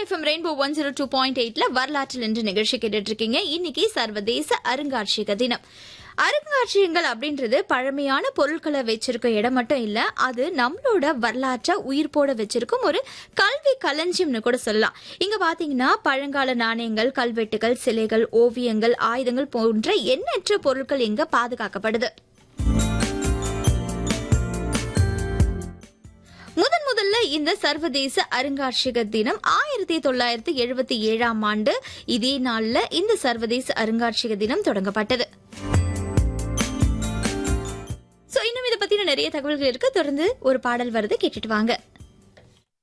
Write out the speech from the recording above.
FM rainbow one zero two point எயிட்ல வரலாற்றில் இன்று நிகழ்ச்சி கேட்டுட்டு இருக்கீங்க இன்னைக்கு சர்வதேச அருங்காட்சியக தினம் அருங்காட்சியகங்கள் அப்படின்றது பழமையான பொருட்களை வச்சிருக்க இடம் மட்டும் இல்ல அது நம்மளோட வரலாற்றை உயிர்ப்போட வச்சிருக்கும் ஒரு கல்வி களஞ்சியம்னு கூட சொல்லலாம் இங்க பாத்தீங்கன்னா பழங்கால நாணயங்கள் கல்வெட்டுகள் சிலைகள் ஓவியங்கள் ஆயுதங்கள் போன்ற எண்ணற்ற பொருட்கள் இங்க பாதுகாக்கப்படுது முதன் முதல்ல இந்த சர்வதேச அருங்காட்சியக தினம் ஆயிரத்தி தொள்ளாயிரத்தி எழுபத்தி ஏழாம் ஆண்டு இதே நாள்ல இந்த சர்வதேச அருங்காட்சியக தினம் தொடங்கப்பட்டது சோ இன்னும் இதை பத்தின நிறைய தகவல்கள் இருக்கு தொடர்ந்து ஒரு பாடல் வருது கேட்டுட்டு வாங்க